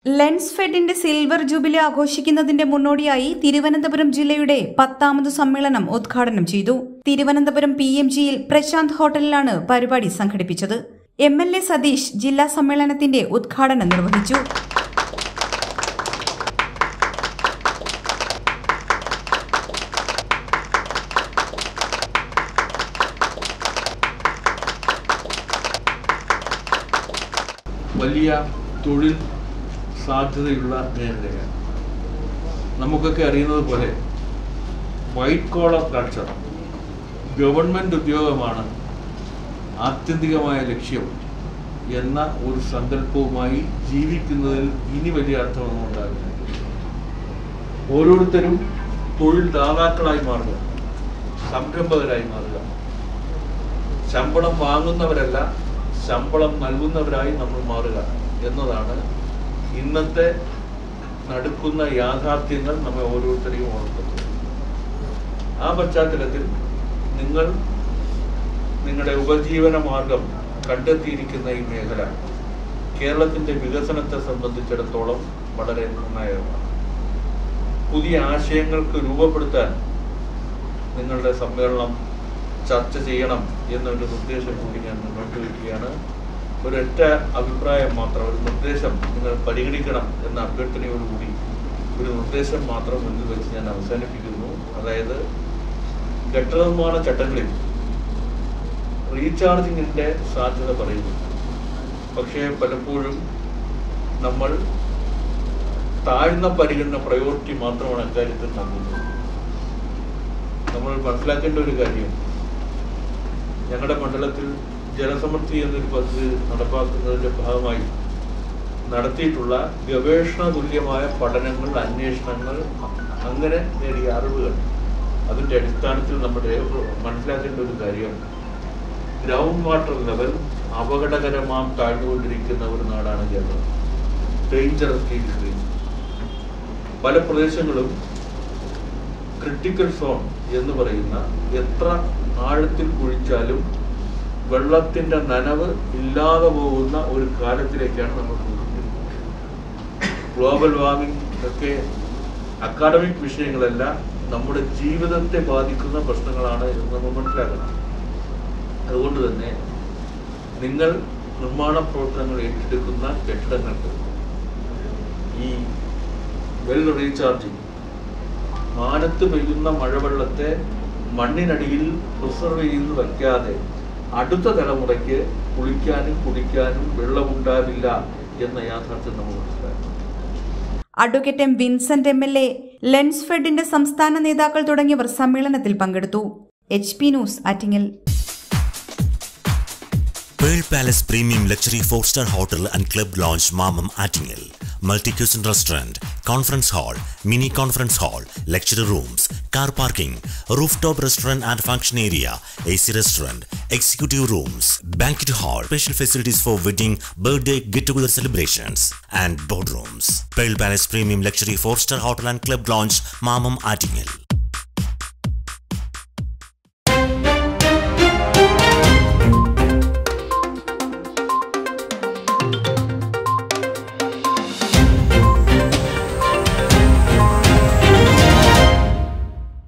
Lens ഫെഡിന്റെ silver jubilee ആഘോഷിക്കുന്നതിന്റെ മുന്നോടിയായി തിരുവനന്തപുരം ജില്ലയുടെ പത്താമത് സമ്മേളനം ഉദ്ഘാടനം ചെയ്തു തിരുവനന്തപുരം പി എം ജിയിൽ പ്രശാന്ത് ഹോട്ടലിലാണ് പരിപാടി സംഘടിപ്പിച്ചത് എം എൽ എ സതീഷ് ജില്ലാ സമ്മേളനത്തിന്റെ ഉദ്ഘാടനം നിർവഹിച്ചു വലിയ തൊഴിൽ സാധ്യതയുള്ള മേഖലയാണ് നമുക്കൊക്കെ അറിയുന്നത് പോലെ വൈറ്റ് കോളർ കൾച്ചർ ഗവൺമെൻറ് ഉദ്യോഗമാണ് ആത്യന്തികമായ ലക്ഷ്യം എന്ന ഒരു സങ്കല്പവുമായി ജീവിക്കുന്നതിൽ ഇനി വലിയ അർത്ഥമൊന്നും ഉണ്ടാകില്ല ഓരോരുത്തരും തൊഴിൽ ദാതാക്കളായി മാറുക സംരംഭകരായി മാറുക ശമ്പളം വാങ്ങുന്നവരല്ല ശമ്പളം നൽകുന്നവരായി നമ്മൾ മാറുക എന്നതാണ് ഇന്നത്തെ നടക്കുന്ന യാഥാർത്ഥ്യങ്ങൾ നമ്മെ ഓരോരുത്തരെയും ഓർക്കുന്നത് ആ പശ്ചാത്തലത്തിൽ നിങ്ങൾ നിങ്ങളുടെ ഉപജീവന മാർഗം കണ്ടെത്തിയിരിക്കുന്ന ഈ മേഖല കേരളത്തിന്റെ വികസനത്തെ സംബന്ധിച്ചിടത്തോളം വളരെ നിർണായകമാണ് പുതിയ ആശയങ്ങൾക്ക് രൂപപ്പെടുത്താൻ നിങ്ങളുടെ സമ്മേളനം ചർച്ച ചെയ്യണം എന്നൊരു നിർദ്ദേശം കൂടി ഞാൻ മുന്നോട്ട് വയ്ക്കുകയാണ് ഒരൊറ്റ അഭിപ്രായം മാത്രം ഒരു നിർദ്ദേശം നിങ്ങൾ പരിഗണിക്കണം എന്ന അഭ്യർത്ഥനയോടുകൂടി ഒരു നിർദ്ദേശം മാത്രം മുന്നിൽ വെച്ച് ഞാൻ അവസാനിപ്പിക്കുന്നു അതായത് കെട്ടിട നിർമ്മാണ ചട്ടങ്ങളിൽ റീചാർജിങ്ങിൻ്റെ സാധ്യത പറയുന്നു പക്ഷേ പലപ്പോഴും നമ്മൾ താഴ്ന്ന പരിഗണന പ്രയോറിറ്റി മാത്രമാണ് അക്കാര്യത്തിൽ നൽകുന്നത് നമ്മൾ മനസ്സിലാക്കേണ്ട ഒരു കാര്യം ഞങ്ങളുടെ മണ്ഡലത്തിൽ ജലസമൃദ്ധി എന്നൊരു പദ്ധതി നടപ്പാക്കുന്നതിന്റെ ഭാഗമായി നടത്തിയിട്ടുള്ള ഗവേഷണ തുല്യമായ പഠനങ്ങൾ അന്വേഷണങ്ങൾ അങ്ങനെ നേടിയ അറിവുകൾ അതിന്റെ അടിസ്ഥാനത്തിൽ നമ്മൾ രേഖ- മനസ്സിലാക്കേണ്ട ഒരു കാര്യം ഗ്രൗണ്ട് വാട്ടർ ലെവൽ അപകടകരമാം താഴ്ന്നുകൊണ്ടിരിക്കുന്ന ഒരു നാടാണ് കേരളം ഡേഞ്ചറസ് ഡിഗ്രി പല പ്രദേശങ്ങളും ക്രിട്ടിക്കൽ സോൺ എന്ന് പറയുന്ന എത്ര ആഴത്തിൽ കുഴിച്ചാലും വെള്ളത്തിന്റെ നനവ് ഇല്ലാതെ പോകുന്ന ഒരു കാലത്തിലേക്കാണ് നമ്മൾ പോയിക്കൊണ്ടിരിക്കുന്നത് ഗ്ലോബൽ വാർമിംഗ് ഒക്കെ അക്കാഡമിക് വിഷയങ്ങളല്ല നമ്മുടെ ജീവിതത്തെ ബാധിക്കുന്ന പ്രശ്നങ്ങളാണ് എന്ന് നമ്മൾ മനസ്സിലാക്കണം അതുകൊണ്ട് തന്നെ നിങ്ങൾ നിർമ്മാണ പ്രവർത്തനങ്ങൾ ഏറ്റെടുക്കുന്ന കെട്ടിടങ്ങൾക്ക് ഈ വെൽ റീചാർജിങ് മാനത്ത് പെയ്യുന്ന മഴവെള്ളത്തെ മണ്ണിനടിയിൽ പ്രിസർവ് ചെയ്ത് വയ്ക്കാതെ അടുത്ത തലമുറയ്ക്ക് കുളിക്കാനും കുടിക്കാനും വെള്ളമുണ്ടാവില്ല എന്ന യാഥാർത്ഥ്യം നമ്മൾ മനസ്സിലാക്കണം advocate M Vincent M L A ലെൻസ് ഫെഡിന്റെ സംസ്ഥാന നേതാക്കൾ തുടങ്ങിയവർ സമ്മേളനത്തിൽ പങ്കെടുത്തു H P news Attingal Pearl Palace Premium Luxury 4-star Hotel and Club Lounge Mamam Attingel. Multi-cuisine restaurant, conference hall, mini conference hall, lecture rooms, car parking, rooftop restaurant and function area, AC restaurant, executive rooms, banquet hall, special facilities for wedding, birthday, get-together celebrations, and boardrooms. Pearl Palace Premium Luxury 4-star Hotel and Club Lounge Mamam Attingel.